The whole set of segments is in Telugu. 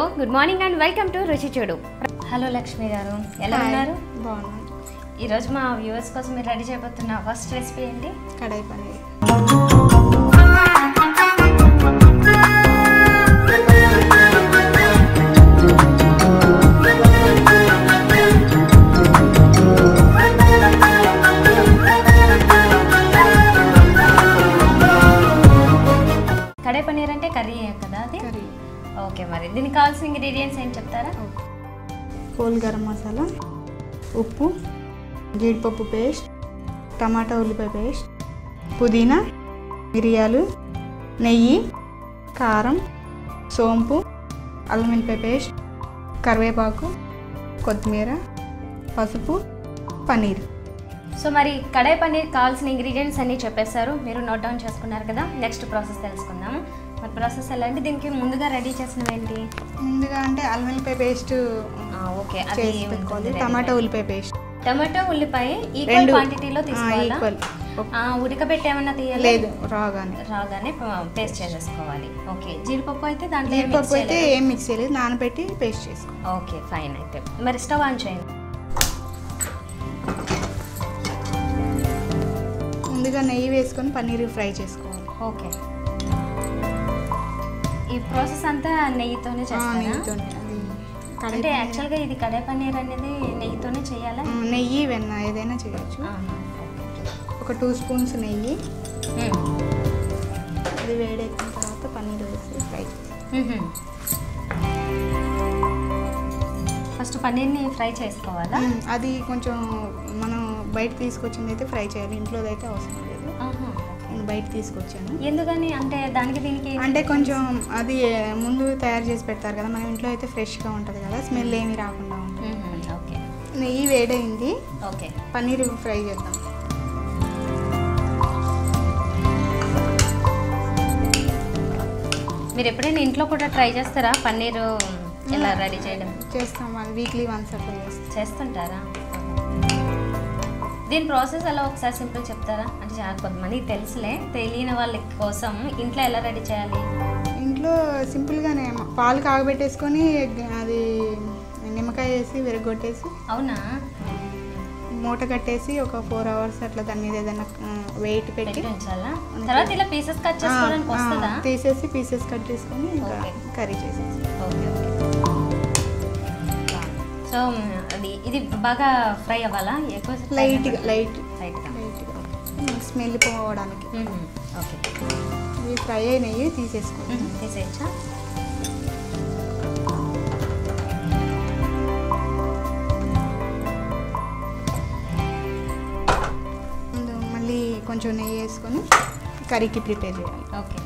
Good morning and welcome to Ruchi Chudu hello Lakshmi గారు ఎలా హాయ్. ఉన్నారు బాగున్నాను ఈరోజు మా వ్యూవర్స్ కోసం మీరు రెడీ చేయబోతున్న ఫస్ట్ రెసిపీ ఏంటి కడాయి పన్నీర్ కడే పన్నీర్ అంటే కర్రీ కదా అది కర్రీ ఓకే మరి దీనికి కావాల్సిన ఇంగ్రీడియంట్స్ ఏంటి చెప్తారా హోల్ గరం మసాలా ఉప్పు జీడిపప్పు పేస్ట్ టమాటా ఉల్లిపాయ పేస్ట్ పుదీనా మిరియాలు నెయ్యి కారం సోంపు అల్లం వెల్లిపాయ పేస్ట్ కరివేపాకు కొత్తిమీర పసుపు పన్నీర్ సో మరి కడాయి పన్నీర్ కావాల్సిన ఇంగ్రీడియంట్స్ అన్నీ చెప్పేశారు మీరు నోట్ డౌన్ చేసుకున్నారు కదా నెక్స్ట్ ప్రాసెస్ తెలుసుకుందాము మరి ప్రాసెస్ ఎలా అంటే దీనికి ముందుగా రెడీ చేసినవి ఏంటి ముందుగా అంటే అల్లం వెల్లిపాయ పేస్ట్ ఆ, ఓకే అది చేసి ఉంటుంది పెట్టుకోవాలి ready టమాటా made. ఉల్లిపాయ పేస్ట్ టమాటో ఉల్లిపాయ ఈక్వల్ రెండు క్వాంటిటీలో తీసుకోవాలా ఈక్వల్ ఆ, ఉడకబెట్టి ఏమన్నా తీయాలి లేదు రాగానే రాగానే పేస్ట్ చేసేసుకోవాలి ఓకే జీడిపప్పు అయితే దాంట్లో ఏం జీడిపప్పు mix అయితే చేయలేదు. ఏం మిక్స్ చేయలేదు నానబెట్టి పేస్ట్ చేసుకో ఓకే ఫైన్ అయితే మరి స్టవ్ ఆన్ చేయండి ముందుగా నెయ్యి వేసుకొని పన్నీర్ ఫ్రై చేసుకోవాలి ఓకే ఈ ప్రాసెస్ అంతా నెయ్యితోనే ఆ, చేస్తారా నెయ్యితోనే అది కడాయి అంటే పన్నీర్. యాక్చువల్గా ఇది కడే పన్నీర్ అనేది నెయ్యితోనే చేయాలా ఆ, నెయ్యి వెన్న ఏదైనా చేయొచ్చు ఆహా, ఓకే. ఒక టూ స్పూన్స్ నెయ్యి మ్మ్. అది వేడెక్కిన తర్వాత పన్నీర్ వేసి ఫ్రై చేసి మ్మ్. ఫస్ట్ పన్నీర్ని ఫ్రై చేసుకోవాలా మ్మ్. అది కొంచెం మనం బయట తీసుకొచ్చింది అయితే ఫ్రై చేయాలి ఇంట్లో అయితే అవసరం లేదు ఆహా, ఓకే. నేను బయట తీసుకొచ్చాను ఎందుకని అంటే దానికి దీనికి అంటే కొంచెం అది ముందు తయారు చేసి పెడతారు కదా మన ఇంట్లో అయితే ఫ్రెష్గా ఉంటుంది కదా స్మెల్ ఏమి రాకుండా ఉంటుంది మ్మ్, ఓకే నెయ్యి వేడైంది ఓకే పన్నీర్ ఫ్రై చేద్దాం మీరు ఎప్పుడైనా ఇంట్లో కూడా ట్రై చేస్తారా పన్నీర్ ఎలా రెడీ చేయడం చేస్తాం వన్ వీక్లీ వన్స్ అట్లా చేస్తాం చేస్తుంటారా దీని ప్రాసెస్ ఎలా ఒకసారి సింపుల్ చెప్తారా అంటే చాలా కొంతమందికి తెలుసులే తెలియని వాళ్ళ కోసం ఇంట్లో ఎలా రెడీ చేయాలి ఇంట్లో సింపుల్గానే మ- పాలు కాగబెట్టేసుకొని గ- అది నిమ్మకాయ వేసి విరగొట్టేసి అవునా మూట కట్టేసి ఒక ఫోర్ అవర్స్ అట్లా దాని మీద ఏదైనా వెయిట్ పెట్టి పెట్టి ఉంచాలా తర్వాత ఇలా పీసెస్ కట్ చేసుకోవడానికి ఆ, వస్తుందా ఆ, తీసేసి పీసెస్ కట్ చేసుకొని ఇంకా ఓకే. కర్రీ చేసేసి ఓకే ఓకే సో అది ఇది బాగా ఫ్రై అవ్వాలా ఎక్కువ లైట్గా లైట్ లైట్గా లైట్గా స్మెల్ పోవడానికి ఓకే ఇవి ఫ్రై అయినవి తీసేసుకోండి తీసేయచ్చా ముందు మళ్ళీ కొంచెం నెయ్యి వేసుకొని కర్రీకి ప్రిపేర్ చేయాలి ఓకే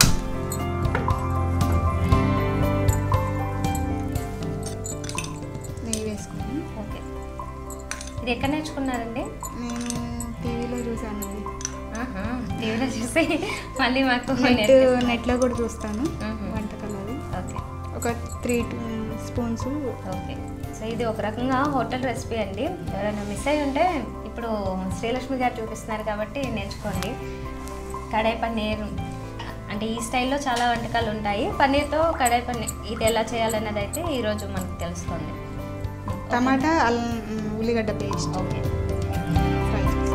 నెయ్యి వేసుకొని ఓకే ఇది ఎక్కడ నేర్చుకున్నారండి నేను టీవీలో చూసాను ఆహా, టీవీలో చూసి మళ్ళీ మాకు నెట్ నేర్పిస్తున్నారు. నెట్లో కూడా చూస్తాను మ్మ్. వంటకాలు అవి ఓకే ఒక త్రీ స్పూన్స్ ఓకే సో ఇది ఒక రకంగా హోటల్ రెసిపీ అండి ఎవరైనా మిస్ అయి ఉంటే ఇప్పుడు శ్రీలక్ష్మి గారు చూపిస్తున్నారు కాబట్టి నేర్చుకోండి కడాయి పన్నీర్ అంటే ఈ స్టైల్లో చాలా వంటకాలు ఉంటాయి పన్నీర్తో కడాయి పన్నీర్ ఇది ఎలా చేయాలన్నది అయితే ఈరోజు మనకు తెలుస్తుంది టమాటా అల్లం మ్, ఉల్లిగడ్డ పేస్ట్ ఓకే ఫ్రై చేసి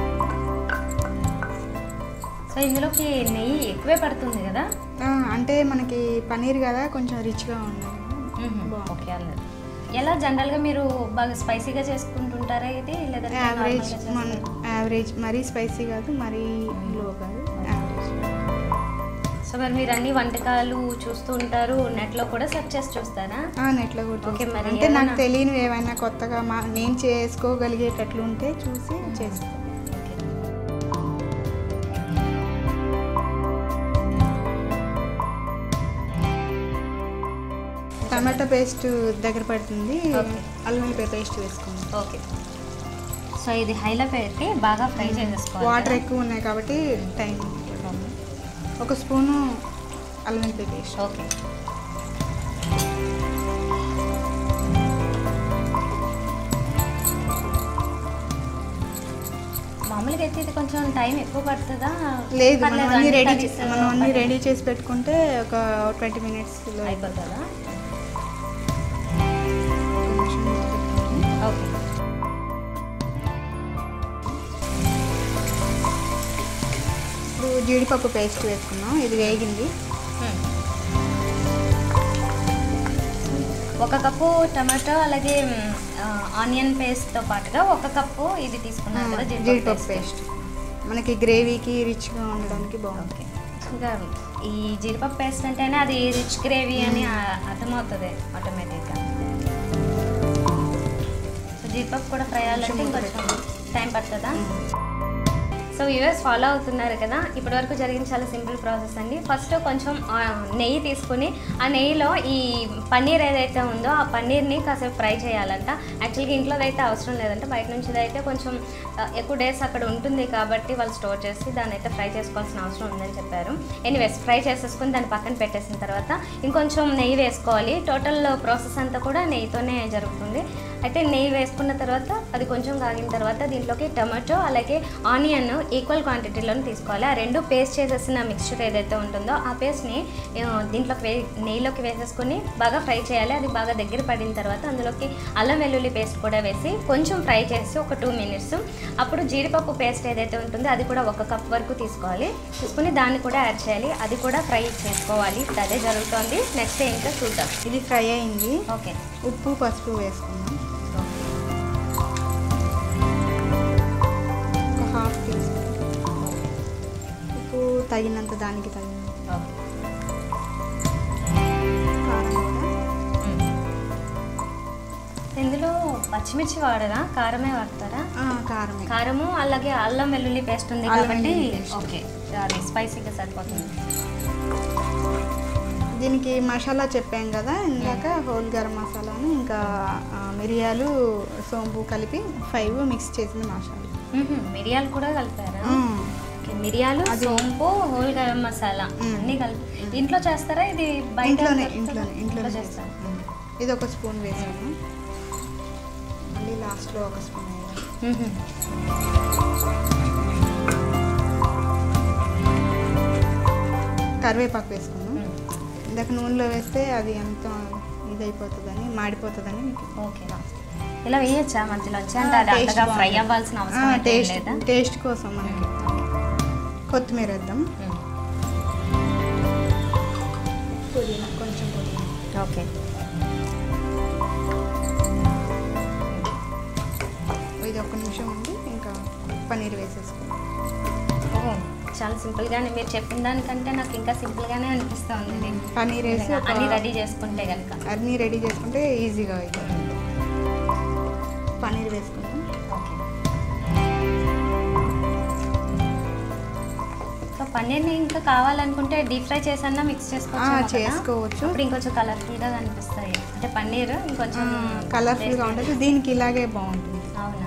సో ఇందులోకి నెయ్యి ఎక్కువే పడుతుంది కదా ఆ, అంటే మనకి పన్నీర్ కదా కొంచెం రిచ్గా ఉండాలి బాగుంది. ఓకే అన్నది ఎలా జనరల్గా మీరు బాగా స్పైసీగా చేసుకుంటుంటారా ఇది లేదంటే యావరేజ్ నార్మల్గా మన చేస్తారా? యావరేజ్ మరీ స్పైసీ కాదు మరీ లో కాదు యావరేజ్ సో మరి మీరు అన్ని వంటకాలు చూస్తూ ఉంటారు నెట్లో కూడా సెర్చ్ చేసి చూస్తారా ఆ, నెట్లో కూడా ఓకే, చూస్తాను. మరి అంటే నాకు ఏమైనా- తెలియనివి ఏమైనా కొత్తగా మా నేను చేసుకోగలిగేటట్లు ఉంటే చూసి చేస్తాను ఓకే టమాటా పేస్ట్ దగ్గర పడుతుంది ఓకే. అల్లం వెల్లిపాయ పేస్ట్ వేసుకోండి ఓకే సో ఇది హైలో పెట్టి బాగా ఫ్రై చేసేసుకోవాలి వాటర్ ఎక్కువ ఉన్నాయి కాబట్టి టైం పడుతుంది. ఒక స్పూను అల్లం వెల్లిపాయ పేస్ట్ ఓకే మామూలుగా అయితే ఇది కొంచెం టైం ఎక్కువ పడుతుందా లేదు మనం పర్లేదా? అన్ని అన్ని రెడీ curries మనం అన్ని పని- రెడీ చేసి పెట్టుకుంటే ఒక ట్వంటీ మినిట్స్లో అయిపోతుందా జీడిపప్పు పేస్ట్ వేసుకున్నాం ఇది వేగింది మ్మ్. ఒక కప్పు టమాటో అలాగే మ్, ఆ, ఆనియన్ పేస్ట్తో పాటుగా ఒక కప్పు ఇది తీసుకున్నాను కదా జీడిపప్పు పేస్ట్ మనకి గ్రేవీకి రిచ్గా ఉండడానికి బాగుంటుంది ఓకే ఇంకా ఈ జీడిపప్పు పేస్ట్ అంటేనే అది రిచ్ గ్రేవీ అని ఆ- అర్థమవుతుంది ఆటోమేటిక్గా సో జీడిపప్పు కూడా ఫ్రై అవ్వాలంటే ఇంకొంచెం టైం పడుతుందా సో వ్యూవర్స్ ఫాలో అవుతున్నారు కదా ఇప్పటివరకు జరిగిన చాలా సింపుల్ ప్రాసెస్ అండి ఫస్ట్ కొంచెం ఆ, నెయ్యి తీసుకుని ఆ నెయ్యిలో ఈ పన్నీర్ ఏదైతే ఉందో ఆ పన్నీర్ని కాసేపు ఫ్రై చేయాలంట యాక్చువల్గా ఇంట్లో అయితే అవసరం లేదంట బయట నుంచి అయితే కొంచెం ఆ, ఎక్కువ డేస్ అక్కడ ఉంటుంది కాబట్టి వాళ్ళు స్టోర్ చేసి దాన్ని అయితే ఫ్రై చేసుకోవాల్సిన అవసరం ఉందని చెప్పారు ఎనీవేస్ ఫ్రై చేసేసుకుని దాన్ని పక్కన పెట్టేసిన తర్వాత ఇంకొంచెం నెయ్యి వేసుకోవాలి టోటల్ ప్రాసెస్ అంతా కూడా నెయ్యితోనే జరుగుతుంది అయితే నెయ్యి వేసుకున్న తర్వాత అది కొంచెం కాగిన తర్వాత దీంట్లోకి టమాటో అలాగే ఆనియన్ ఈక్వల్ క్వాంటిటీలోనే తీసుకోవాలి ఆ రెండు పేస్ట్ చేసేసిన మిక్స్చర్ ఏదైతే ఉంటుందో ఆ పేస్ట్ని దీంట్లోకి వే నెయ్యిలోకి వేసేసుకొని బాగా ఫ్రై చేయాలి అది బాగా దగ్గర పడిన తర్వాత అందులోకి అల్లం వెల్లుల్లి పేస్ట్ కూడా వేసి కొంచెం ఫ్రై చేసి ఒక టూ మినిట్స్ అప్పుడు జీడిపప్పు పేస్ట్ ఏదైతే ఉంటుందో అది కూడా ఒక కప్ వరకు తీసుకోవాలి తీసుకుని దాన్ని కూడా యాడ్ చేయాలి అది కూడా ఫ్రై చేసుకోవాలి ఇప్పుడు అదే జరుగుతోంది నెక్స్ట్ ఏంటో చూద్దాం ఇది ఫ్రై అయింది ఓకే ఉప్పు పసుపు వేసుకున్నాం ఒక హాఫ్ టీ స్పూన్ ఉప్పు తగినంత దానికి తగినంత ఓకే కారం కూడా ఇందులో పచ్చిమిర్చి వాడరా కారమే వాడతారా ఆ, కారమే కారము అలాగే అల్లం వెల్లుల్లి పేస్ట్ ఉంది అల్లం కాబట్టి వెల్లుల్లి paste. ఓకే అది స్పైసీగా సరిపోతుంది దీనికి మసాలా చెప్పాం కదా ఇందాక హోల్ గరం మసాలాను ఇంకా ఆ, మిరియాలు సోంపు కలిపి ఫైవ్ మిక్స్ చేసిన మసాలా మ్మ్హ. మిరియాలు కూడా కలిపారా మ్మ్. ఓకే, మిరియాలు అది- సోంపు హోల్ గరం మసాలా మ్మ్. అన్నీ కలిపి ఇంట్లో చేస్తారా ఇది బయట ఇంట్లోనే దొరుకుతుందా? ఇంట్లోనే ఇంట్లోనే చేస్తారా మ్మ్. ఇది ఒక స్పూన్ వేసాము మళ్ళీ లాస్ట్లో ఒక స్పూన్ వేయాలి మ్మ్హ. కరివేపాకు వేసుకున్నాం మ్మ్. ఇందాక నూనెలో వేస్తే అది ఎంత ఇదైపోతుందని మాడిపోతుందని ఓకే ఇలా వేయచ్చా మధ్యలోంచి అంటే అది టేస్ట్ అంతగా ఫ్రై బాగుంది. అవ్వాల్సిన ఆ, అవసరం అయితే టేస్ట్ లేదా టేస్ట్ కోసం మనకి కొత్తిమీర వేద్దాం మ్మ్. పుదీనా కొంచెం పుదీనా ఓకే ఇది ఒక నిమిషం ఉండి ఇంకా పన్నీర్ వేసేసుకుందాం ఓ, చాలా సింపుల్గానే మీరు చెప్పిన దానికంటే నాకు ఇంకా సింపుల్గానే అనిపిస్తుంది ఇది పన్నీర్ వేసి నిజంగా ఒక అన్ని రెడీ చేసుకుంటే కనుక అన్నీ రెడీ చేసుకుంటే ఈజీగా అవుతుంది పన్నీర్ వేసుకుందాం ఓకే సో పన్నీర్ని ఇంకా కావాలనుకుంటే డీప్ ఫ్రై చేసన్నా మిక్స్ ఆ, చేసుకోవచ్చు చేసుకోవచ్చు ఇప్పుడు ఇంకొంచెం కలర్ఫుల్గా కనిపిస్తాయి అంటే పన్నీర్ ఇంకొంచెం కలర్ఫుల్గా taste- ఉంటుంది దీనికి ఇలాగే బాగుంటుంది అవునా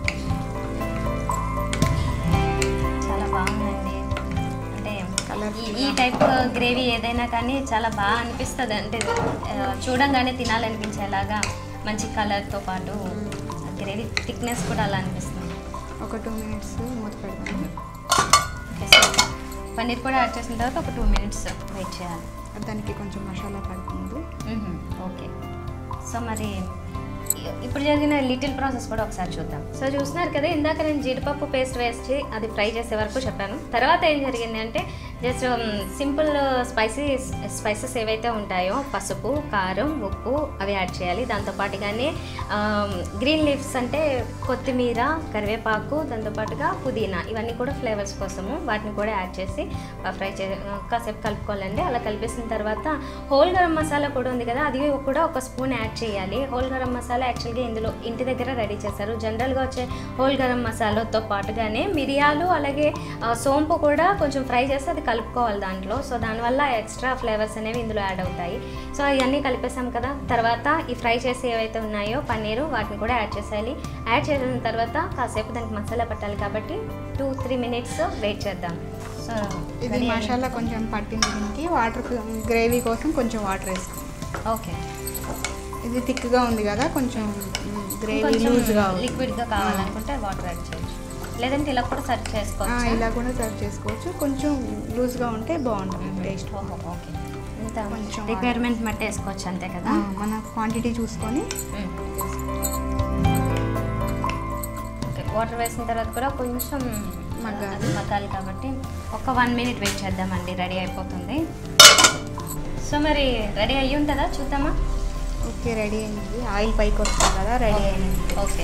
చాలా బాగుందండి అంటే Colourful ఈ- ఈ టైప్ గ్రేవీ ఏదైనా కానీ చాలా బాగా అనిపిస్తుంది అంటే ఆ, చూడంగానే తినాలనిపించేలాగా మంచి కలర్తో పాటు గ్రేవీ థిక్నెస్ కూడా అలా అనిపిస్తుంది ఒక టూ మినిట్స్ మూత పెడతాం ఓకే సో పన్నీర్ కూడా యాడ్ చేసిన తర్వాత ఒక టూ మినిట్స్ వెయిట్ చేయాలి దానికి కొంచెం మసాలా పడుతుంది మ్మ్. ఓకే సో మరి ఇ- ఇప్పుడు జరిగిన లిటిల్ ప్రాసెస్ కూడా ఒకసారి చూద్దాం సో చూస్తున్నారు కదా ఇందాక నేను జీడిపప్పు పేస్ట్ వేసి అది ఫ్రై చేసే వరకు చెప్పాను తర్వాత ఏం జరిగింది అంటే జస్ట్ సింపుల్ స్పైసీస్ స్పైసెస్ ఏవైతే ఉంటాయో పసుపు కారం ఉప్పు అవి యాడ్ చేయాలి దాంతోపాటుగానే గ్రీన్ లీవ్స్ అంటే కొత్తిమీర కరివేపాకు దాంతోపాటుగా పుదీనా ఇవన్నీ కూడా ఫ్లేవర్స్ కోసము వాటిని కూడా యాడ్ చేసి ఫ్రై చే కాసేపు కలుపుకోవాలండి అలా కలిపేసిన తర్వాత హోల్ గరం మసాలా కూడా ఉంది కదా అది కూడా ఒక స్పూన్ యాడ్ చేయాలి హోల్ గరం మసాలా యాక్చువల్గా ఇందులో ఇంటి దగ్గర రెడీ చేశారు జనరల్గా వచ్చే హోల్ గరం మసాలాతో పాటుగానే మిరియాలు అలాగే ఆ, సోంపు కూడా కొంచెం ఫ్రై చేసి అది కలుపుకోవాలి దాంట్లో సో దానివల్ల ఎక్స్ట్రా ఫ్లేవర్స్ అనేవి ఇందులో యాడ్ అవుతాయి సో ఇవన్నీ కలిపేసాం కదా తర్వాత ఈ ఫ్రై చేసి ఏవైతే ఉన్నాయో పన్నీరు వాటిని కూడా యాడ్ చేసేయాలి యాడ్ చేసిన తర్వాత కాసేపు దానికి మసాలా పట్టాలి కాబట్టి టూ త్రీ మినిట్స్ వెయిట్ చేద్దాం సో ఇది ready అయింది. మసాలా కొంచెం పట్టింది దీనికి వాటర్ గ్రేవీ కోసం కొంచెం వాటర్ వేసుకుందాం ఓకే ఇది థిక్గా ఉంది కదా కొంచెం గ్రేవీ కొంచెం లూజ్గా లిక్విడ్గా కావాలనుకుంటే వాటర్ యాడ్ చేయొచ్చు లేదంటే ఇలా కూడా సర్వ్ చేసుకోవచ్చు ఇలా కూడా సర్వ్ చేసుకోవచ్చు కొంచెం లూజ్గా ఉంటే బాగుంటుంది టేస్ట్ ఓహో ఓకే ఇంత కొంచెం రిక్వైర్మెంట్ బట్టి వేసుకోవచ్చు అంతే కదా మన క్వాంటిటీ చూసుకొని ఓకే వాటర్ వేసిన తర్వాత కూడా కొంచెం మగ్గాలి. అది మగ్గాలి కాబట్టి ఒక వన్ మినిట్ వెయిట్ చేద్దామండి రెడీ అయిపోతుంది సో మరి రెడీ అయ్యి ఉంటుందా చూద్దామా ఓకే రెడీ అయింది ఆయిల్ పైకి వస్తుంది కదా రెడీ అయింది ఓకే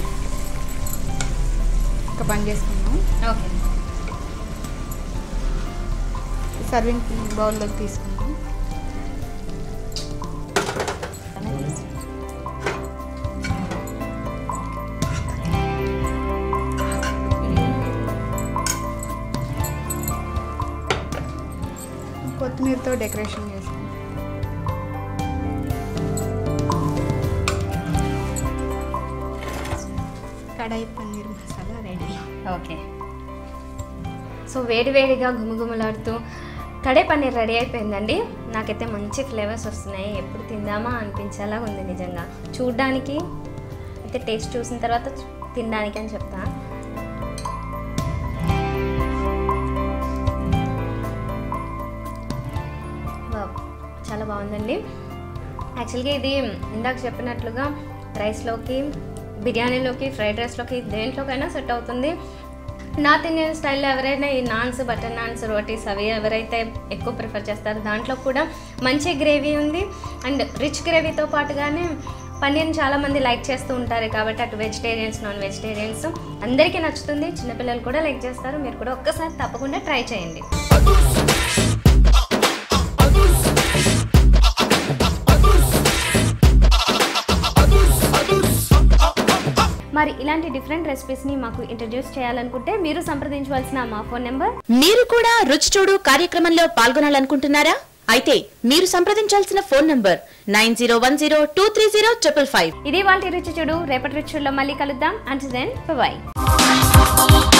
ఇంకా పని చేసుకుందాం ఓకే సర్వింగ్ బౌల్లోకి తీసుకుందాం కొత్తిమీరతో డెకరేషన్ చేసుకుందాం kadai paneer masala ready okay so వేడి వేడిగా గుమగుమలాడుతూ కడే పన్నీర్ రెడీ అయిపోయిందండి నాకైతే మంచి ఫ్లేవర్స్ వస్తున్నాయి ఎప్పుడు తిందామా అనిపించేలా ఉంది నిజంగా చూడ్డానికి అయితే టేస్ట్ చూసిన తర్వాత తినడానికి అని చెప్తా వావ్, చాలా బాగుందండి యాక్చువల్గా ఇది ఇందాక చెప్పినట్లుగా రైస్లోకి బిర్యానీలోకి ఫ్రైడ్ రైస్లోకి దేంట్లోకైనా సెట్ అవుతుంది నార్త్ ఇండియన్ స్టైల్లో ఎవరైనా ఈ నాన్స్ బటర్ నాన్స్ రోటీస్ అవి ఎవరైతే ఎక్కువ ప్రిఫర్ చేస్తారో దాంట్లో కూడా మంచి గ్రేవీ ఉంది అండ్ రిచ్ గ్రేవీతో పాటుగానే పన్నీర్ని చాలామంది లైక్ చేస్తూ ఉంటారు కాబట్టి అటు వెజిటేరియన్స్ నాన్ వెజిటేరియన్స్ అందరికీ నచ్చుతుంది చిన్నపిల్లలు కూడా లైక్ చేస్తారు మీరు కూడా ఒక్కసారి తప్పకుండా ట్రై చేయండి మరి ఇలాంటి డిఫరెంట్ రెసిపీస్ని మాకు ఇంట్రడ్యూస్ చేయాలనుకుంటే మీరు సంప్రదించవలసిన మా ఫోన్ నెంబర్ మీరు కూడా రుచి చూడు కార్యక్రమంలో పాల్గొనాలనుకుంటున్నారా అయితే మీరు సంప్రదించాల్సిన phone number nine zero one zero two three zero triple five ఇది వాళ్ళ రుచి చూడు రేపటి రుచుల్లో మళ్ళీ కలుద్దాం అంటే దెన్ బాయ్